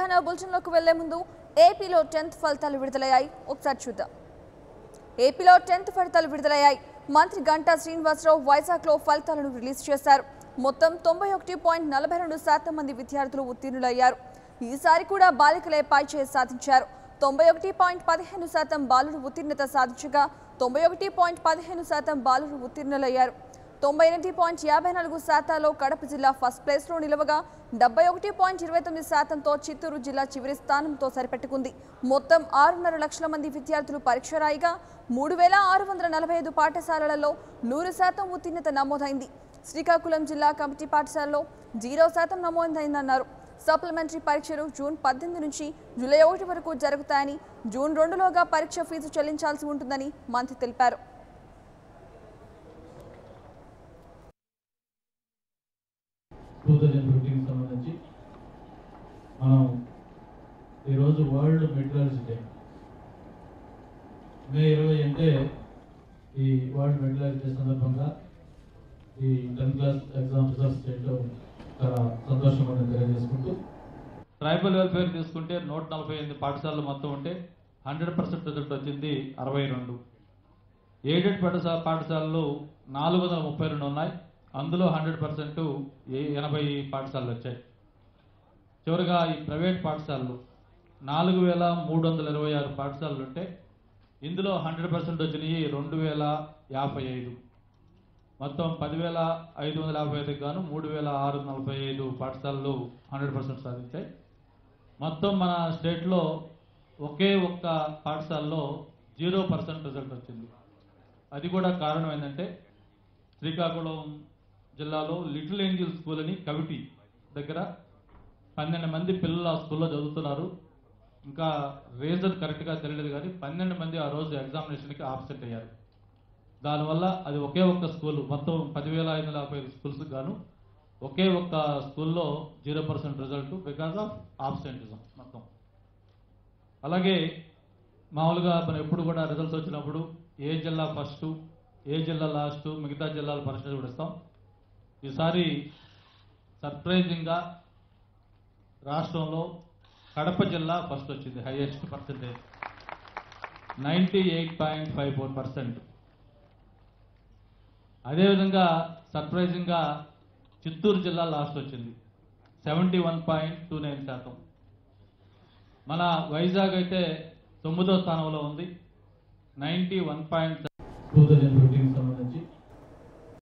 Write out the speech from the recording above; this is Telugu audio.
తెలంగాణ బులెటిన్లోకి వెళ్లే ముందు ఏపీలో టెన్త్ ఫలితాలు విడుదలయ్యాయి ఒకసారి చూద్దాం ఏపీలో టెన్త్ ఫలితాలు విడుదలయ్యాయి మంత్రి గంటా శ్రీనివాసరావు వైజాగ్లో ఫలితాలను రిలీజ్ చేశారు మొత్తం తొంభై ఒకటి పాయింట్ నలభై రెండు శాతం మంది విద్యార్థులు ఉత్తీర్ణులయ్యారు ఈసారి కూడా బాలికలే పైచేయి సాధించారు తొంభై ఒకటి పాయింట్ పదిహేను శాతం బాలురు ఉత్తీర్ణత సాధించగా తొంభై ఒకటి పాయింట్ పదిహేను శాతం బాలురు ఉత్తీర్ణులయ్యారు తొంభై ఎనిమిది పాయింట్ యాభై నాలుగు శాతాల్లో కడప జిల్లా ఫస్ట్ ప్లేస్లో నిలవగా డెబ్బై ఒకటి పాయింట్ ఇరవై తొమ్మిది శాతంతో చిత్తూరు జిల్లా చివరి స్థానంతో సరిపెట్టుకుంది మొత్తం ఆరున్నర లక్షల మంది విద్యార్థులు పరీక్ష రాయిగా మూడు వేల ఆరు వందల నలభై ఐదు పాఠశాలలలో నూరు శాతం ఉత్తీర్ణత నమోదైంది శ్రీకాకుళం జిల్లా కమిటీ పాఠశాలలో జీరో శాతం నమోదైందన్నారు సప్లిమెంటరీ పరీక్షలు జూన్ పద్దెనిమిది నుంచి జూలై ఒకటి వరకు జరుగుతాయని జూన్ రెండులోగా పరీక్ష ఫీజు చెల్లించాల్సి ఉంటుందని మంత్రి తెలిపారు టూ థౌజండ్ ఫిఫ్టీన్కి సంబంధించి మనం ఈరోజు వరల్డ్ మెటీరియల్స్ డే మే ఇరవై అంటే ఈ వరల్డ్ మెటీరియల్స్ డే సందర్భంగా ఈ టెన్త్ క్లాస్ ఎగ్జామ్ రిజల్ట్స్ చేయడం చాలా సంతోషంగా నేను తెలియజేసుకుంటూ ట్రైబల్ వెల్ఫేర్ తీసుకుంటే నూట నలభై ఎనిమిది పాఠశాలలు మొత్తం ఉంటే హండ్రెడ్ పర్సెంట్ రిజల్ట్ వచ్చింది అరవై రెండు ఎయిడెడ్ పాఠశాల పాఠశాలలు నాలుగు వందల ముప్పై రెండు ఉన్నాయి అందులో హండ్రెడ్ పర్సెంట్ ఎనభై పాఠశాలలు వచ్చాయి చివరిగా ఈ ప్రైవేట్ పాఠశాలలు నాలుగు వేల మూడు వందల ఇరవై ఆరు పాఠశాలలు ఉంటే ఇందులో హండ్రెడ్ పర్సెంట్ వచ్చినాయి రెండు వేల యాభై ఐదు మొత్తం పదివేల ఐదు వందల యాభై ఐదుకి గాను మూడు వేల ఆరు వందల నలభై ఐదు పాఠశాలలు హండ్రెడ్ పర్సెంట్ సాధించాయి మొత్తం మన స్టేట్లో ఒకే ఒక్క పాఠశాలలో జీరో పర్సెంట్ రిజల్ట్ వచ్చింది అది కూడా కారణం ఏంటంటే శ్రీకాకుళం జిల్లాలో లిటిల్ ఏంజిల్ స్కూల్ అని కవిటి దగ్గర పన్నెండు మంది పిల్లలు ఆ స్కూల్లో చదువుతున్నారు ఇంకా రీజన్ కరెక్ట్గా తెలియదు కానీ పన్నెండు మంది ఆ రోజు ఎగ్జామినేషన్కి ఆబ్సెంట్ అయ్యారు దానివల్ల అది ఒకే ఒక్క స్కూల్ మొత్తం పదివేల ఐదు వందల యాభై ఐదు స్కూల్స్ గాను ఒకే ఒక్క స్కూల్లో zero percent result because of absenteeism మొత్తం అలాగే మామూలుగా మనం ఎప్పుడు కూడా రిజల్ట్స్ వచ్చినప్పుడు ఏ జిల్లా ఫస్ట్ ఏ జిల్లా లాస్ట్ మిగతా జిల్లాల పరిస్థితి కూడా ఇస్తాం ఈసారి సర్ప్రైజింగ్గా రాష్ట్రంలో కడప జిల్లా ఫస్ట్ వచ్చింది highest percentage ninety eight point five four percent అదేవిధంగా సర్ప్రైజింగ్గా చిత్తూరు జిల్లా లాస్ట్ వచ్చింది seventy one point two nine శాతం మన వైజాగ్ అయితే తొమ్మిదో స్థానంలో ఉంది ninety one point two thousand fifteen